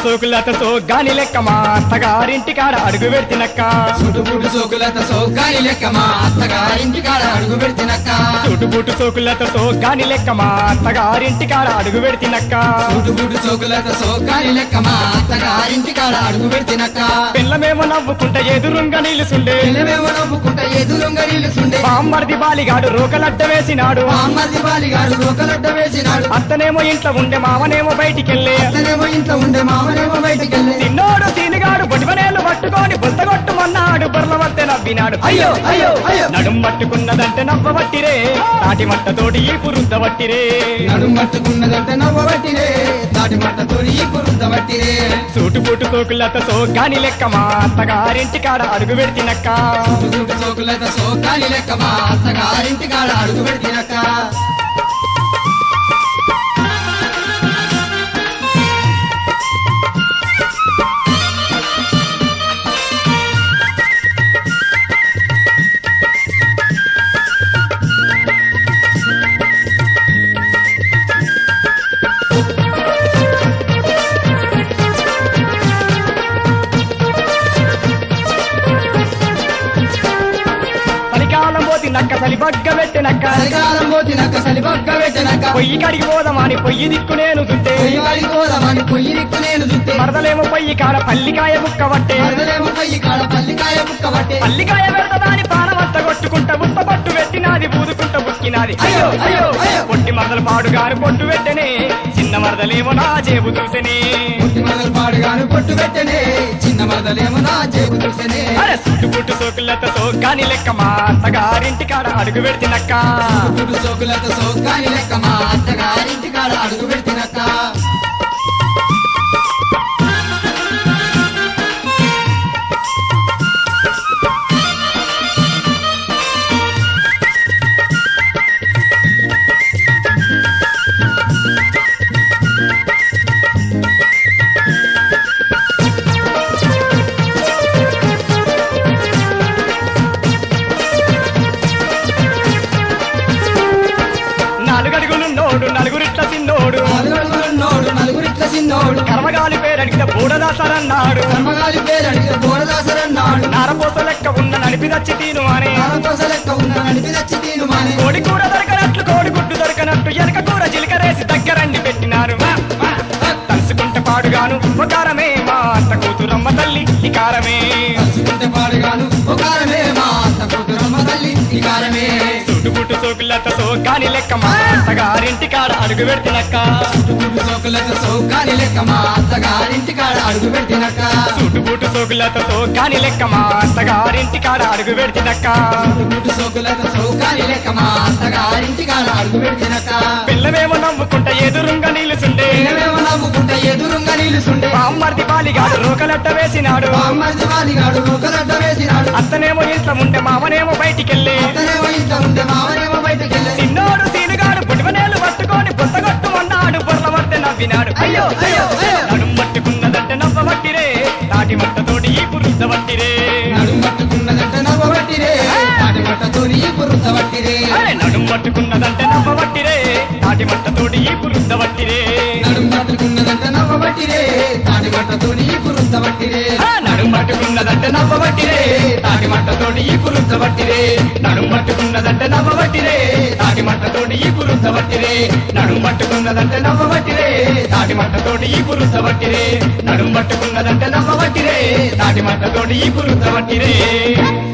సోకులతో గాని లెక్క మా అత్తగారింటి కాడ అడుగు పెడితినక్క చుట్టుపుట్టు సోకులతో సోకాని లెక్క మా అత్తగారింటి కాడ అడుగు పెడితినక్క చుట్టుబుట్టు సోకులతో గాని లెక్క మా అత్తగారింటి కాడ అడుగు పెడితినక్క చుట్టుపుట్టు సోకులతో సోకాని లెక్క మా అత్తగారింటి కాడ అడుగు పెడితినక్క పిల్లమేమో నవ్వుకుంటే ఎదురుంగా నిలుసుండే పిల్లమేమో నవ్వుకుంట ఎదురుంగ నిలుసుండే బామ్మర్ది బాలిగాడు రోకలడ్డ వేసినాడు మామది బాలిగాడు రోకలడ్డ వేసినాడు అత్తనేమో ఇంట్లో ఉండే మామనేమో బయటికెళ్ళి అతనేమో ఇంట్లో ఉండే మామనేమో బయటికెళ్ళి తిన్నోడు సీనిగాడు బొటివనేలు పట్టుకొని బొత్తగొట్టుమన్నాడు బొర్ల వద్ద నవ్వినాడు అయ్యో అయ్యో అయ్యో నడుం పట్టుకున్నదంటే నవ్వబట్టిరే తాటి మట్టతోటి ఈ పురుద్ద వట్టిరే నడుం పట్టుకున్నదంటే నవ్వబట్టిరే తాటి మట్టతో ఈ పురుద్దబట్టిరే సూటుబూటు సోకులతో సోగాని లెక్క మా అత్తగారింటి కాడ అడుగు పెడితినక్క చుట్టుపుట్టు సోకులతో సోకాని లెక్క మా అత్తగారింటి కాడ అడుగు పెడితినక్క చలికాలం పోతి నక్క చలిబగ్గ పెట్టినక్క చలికాలం పోతినక్క చలిపక్క పెట్టినక్క పొయ్యి కడిగి పోదామని పొయ్యి దిక్కు నేను చుట్టే పొయ్యి వాడి పోదామని పొయ్యి దిక్కు నేను చుట్టే మరదలేమో పొయ్యి కాడ పల్లికాయ ముక్క పట్టే మరదలేమో పొయ్యి కాడ పల్లికాయ ముక్క పట్టే పల్లికాయ పెడతదాని పానమంత కొట్టుకుంట ఉత్త పట్టు పెట్టినాది బూదుకుంట బుక్కినాది అయ్యో అయ్యో అయ్యో పొట్టి మరదలు పాడుగాను పొట్టు పెట్టనే చిన్న మరదలేమో నా జేబు చూసెనే పుట్టి మొదలు పాడుగాను పొట్టు పెట్టనే చిన్న మరదలేమో నా జేబు చూసెనే అరే సుట్టుపుట్టు సోకులతో గాని లెక్క మా అత్తగారింటి కాడ అడుగు పెడితినక్క పుట్టు సోకులతో సోకాని లెక్క మా అత్తగారింటి కాడ అడుగు పెట్టినక్క నాలుగడుగులు నోడు నలుగురిట్ల తిన్నోడు నలుగురున్నోడు నలుగురిట్ల చిన్నోడు కర్మగాలి పేరడిగితే బూడదాసరన్నాడు కర్మగాలి పేరు అడిగిన బోరదాసరన్నాడు నారపోస లెక్క ఉన్న నడిపిదచ్చి తీను అని నారకోస లెక్క ఉన్న నడిపి తెచ్చి తీను మాని కోడి కూర దొరకనట్లు కోడి గుడ్డు దొరకనట్టు ఎనక కూర జీలకరేసి దగ్గరండి పెట్టినారు తలుసుకుంటే పాడుగాను ఒకరమే మా అత్త కూతురమ్మ తల్లి ఇకారమే తలుచుకుంటే పాడుగాను ఒకారమే మా అత్త కూతురమ్మ తల్లి వికారమే చుట్టుపుట్టు సోకులతో సోకాని లెక్క మా అత్తగారింటి కాడ అడుగు పెడితినక్క చుట్టుపుట్టు సోకులతో సోకాని లెక్క మా అత్తగారింటి కాడ అడుగు పెట్టినక్క చుట్టుపుట్టు సోకులతో సోకాని లెక్క మా అత్తగారింటి కాడ అడుగు పెడితినక్క చుట్టుపుట్టు సోకులతో సోకాని లెక్క మా అత్తగారింటి కాడ అడుగు పెట్టినక్క పిల్లమేమో నవ్వుకుంటా ఎదురుంగా నిలుచుండే పిల్లమేమో నవ్వుకుంటే ఎదురుంగా నిలుసుండే బామ్మర్ది బాలిగాడు రోకలట్ట వేసినాడు బామ్మర్ది వాలిగాడు ఒకరడ్డ వేసినాడు అత్తనేమో ఇంట్లో ఉండే మామనేమో బయటికెళ్ళి అతనేమో ఇంట్లో ఉంటే మామనేమో బయటకెళ్ళి చిన్నోడు సీనుగాడు పుట్టుమనేలు పట్టుకొని బుత్తగొట్టుమన్నాడు బొర్ల వద్ద నవ్వినాడు అయ్యో అయ్యో అయ్యో నడుం పట్టుకున్నదంటే నవ్వబట్టిరే తాటి మట్టతోటి ఈ పురుద్ద వట్టిరే నడుం పట్టుకున్నదంటే నవ్వబట్టిరే తాటి మట్టతో నీ పురుద్దబట్టిరే అరే నడుం పట్టుకున్నదంటే నవ్వబట్టిరే తాటి మట్టతోటి ఈ పురుద్ద వట్టిరే నడుం పట్టుకున్నదంటే నవ్వబట్టిరే తాటి మట్టతో నీ పురుద్దబట్టిరే ఆ, నడుం పట్టుకున్నదంటే నవ్వబట్టిరే తాటి మట్టతోటి ఈ పురుద్ద వట్టిరే నడుం పట్టుకున్నదంటే నవ్వబట్టిరే తాటి మట్టతోటి ఈ పురుద్ద వట్టిరే నడుం పట్టుకున్నదంటే నవ్వబట్టిరే తాటి మట్టతోటి ఈ పురుద్ద వట్టిరే నడుం పట్టుకున్నదంటే నవ్వబట్టిరే తాటి మట్టతోటి ఈ పురుద్ద వట్టిరే